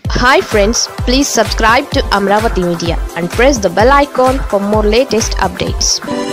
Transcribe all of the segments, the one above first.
hi friends please subscribe to Amaravati media and press the bell icon for more latest updates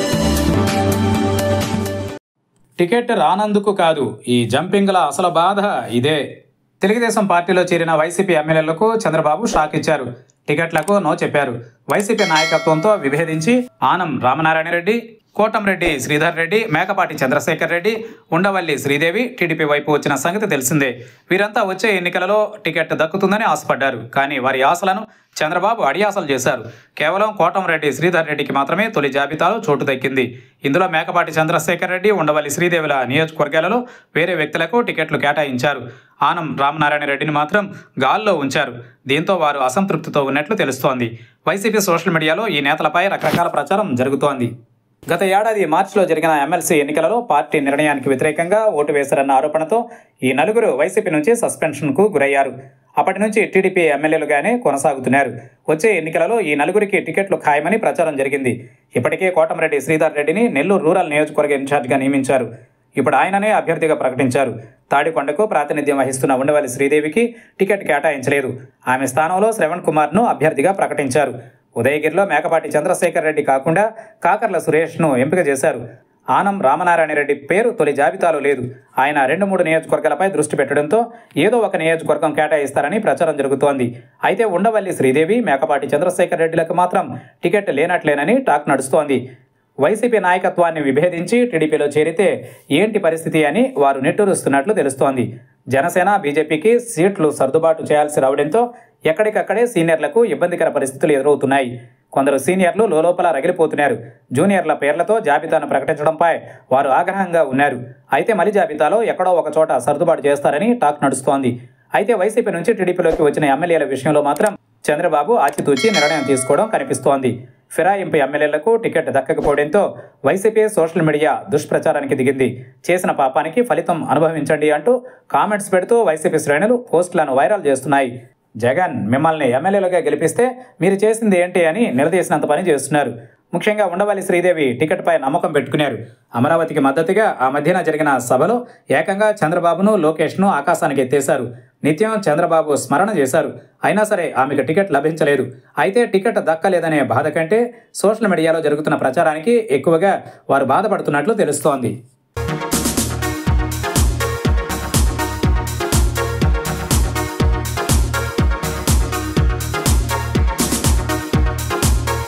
ticket రానందుకు కాదు ఈ జంపింగ్ల అసలు బాధ ఇదే తెలుగుదేశం పార్టీలో చేరిన వైసీపీ ఎమ్మెల్యేలకు చంద్రబాబు షాక్ ఇచ్చారు టికెట్లకు నో చెప్పారు వైసీపీ నాయకత్వంతో విభేదించి ఆనం రామనారాయణ రెడ్డి కోటంరెడ్డి శ్రీధర్ రెడ్డి మేకపాటి చంద్రశేఖర్ రెడ్డి ఉండవల్లి శ్రీదేవి టీడీపీ వైపు వచ్చిన సంగతి తెలిసిందే వీరంతా వచ్చే ఎన్నికలలో టికెట్ దక్కుతుందని ఆశపడ్డారు కానీ వారి ఆశలను చంద్రబాబు అడియాసలు చేశారు కేవలం కోటంరెడ్డి శ్రీధర్ రెడ్డికి మాత్రమే తొలి జాబితాలో చోటు దక్కింది ఇందులో మేకపాటి చంద్రశేఖర్ రెడ్డి ఉండవల్లి శ్రీదేవుల నియోజకవర్గాలలో వేరే వ్యక్తులకు టికెట్లు కేటాయించారు ఆనం రామనారాయణ రెడ్డిని మాత్రం గాల్లో ఉంచారు దీంతో వారు అసంతృప్తితో ఉన్నట్లు తెలుస్తోంది వైసీపీ సోషల్ మీడియాలో ఈ నేతలపై రకరకాల ప్రచారం జరుగుతోంది గత ఏడాది మార్చిలో జరిగిన ఎమ్మెల్సీ ఎన్నికలలో పార్టీ నిర్ణయానికి వ్యతిరేకంగా ఓటు వేశారన్న ఆరోపణతో ఈ నలుగురు వైసీపీ నుంచి సస్పెన్షన్కు గురయ్యారు అప్పటి నుంచి టీడీపీ ఎమ్మెల్యేలుగానే కొనసాగుతున్నారు వచ్చే ఎన్నికలలో ఈ నలుగురికి టికెట్లు ఖాయమని ప్రచారం జరిగింది ఇప్పటికే కోటమిరెడ్డి శ్రీధర్ రెడ్డిని నెల్లూరు రూరల్ నియోజకవర్గ ఇన్ఛార్జిగా నియమించారు ఇప్పుడు ఆయననే అభ్యర్థిగా ప్రకటించారు తాడికొండకు ప్రాతినిధ్యం వహిస్తున్న ఉండవల్లి శ్రీదేవికి టికెట్ కేటాయించలేదు ఆమె స్థానంలో శ్రవణ్ కుమార్ను అభ్యర్థిగా ప్రకటించారు ఉదయగిరిలో మేకపాటి చంద్రశేఖర్ రెడ్డి కాకుండా కాకర్ల సురేష్ను ఎంపిక చేశారు ఆనం రామనారాయణ రెడ్డి పేరు తొలి జాబితాలో లేదు ఆయన రెండు మూడు నియోజకవర్గాలపై దృష్టి పెట్టడంతో ఏదో ఒక నియోజకవర్గం కేటాయిస్తారని ప్రచారం జరుగుతోంది అయితే ఉండవల్లి శ్రీదేవి మేకపాటి చంద్రశేఖర్ రెడ్డిలకు మాత్రం టికెట్ లేనట్లేనని టాక్ నడుస్తోంది వైసీపీ నాయకత్వాన్ని విభేదించి టీడీపీలో చేరితే ఏంటి పరిస్థితి అని వారు నెట్టూరుస్తున్నట్లు తెలుస్తోంది జనసేన బీజేపీకి సీట్లు సర్దుబాటు చేయాల్సి రావడంతో ఎక్కడికక్కడే సీనియర్లకు ఇబ్బందికర పరిస్థితులు ఎదురవుతున్నాయి కొందరు సీనియర్లు లోపల రగిలిపోతున్నారు జూనియర్ల పేర్లతో జాబితాను ప్రకటించడంపై వారు ఆగ్రహంగా ఉన్నారు అయితే మలి జాబితాలో ఎక్కడో ఒక చోట సర్దుబాటు చేస్తారని టాక్ నడుస్తోంది అయితే వైసీపీ నుంచి టీడీపీలోకి వచ్చిన ఎమ్మెల్యేల విషయంలో మాత్రం చంద్రబాబు ఆచితూచి నిర్ణయం తీసుకోవడం కనిపిస్తోంది ఫిరాయింపు ఎమ్మెల్యేలకు టికెట్ దక్కకపోవడంతో వైసీపీ సోషల్ మీడియా దుష్ప్రచారానికి దిగింది చేసిన పాపానికి ఫలితం అనుభవించండి అంటూ కామెంట్స్ పెడుతూ వైసీపీ శ్రేణులు పోస్టులను వైరల్ చేస్తున్నాయి జగన్ మిమ్మల్ని ఎమ్మెల్యేలుగా గెలిపిస్తే మీరు చేసింది ఏంటి అని నిలదీసినంత పని చేస్తున్నారు ముఖ్యంగా ఉండవల్లి శ్రీదేవి టికెట్పై నమ్మకం పెట్టుకున్నారు అమరావతికి మద్దతుగా ఆ మధ్యన జరిగిన సభలో ఏకంగా చంద్రబాబును లోకేష్ను ఆకాశానికి ఎత్తేశారు నిత్యం చంద్రబాబు స్మరణ చేశారు అయినా సరే ఆమెకు టికెట్ లభించలేదు అయితే టికెట్ దక్కలేదనే బాధ కంటే సోషల్ మీడియాలో జరుగుతున్న ప్రచారానికి ఎక్కువగా వారు బాధపడుతున్నట్లు తెలుస్తోంది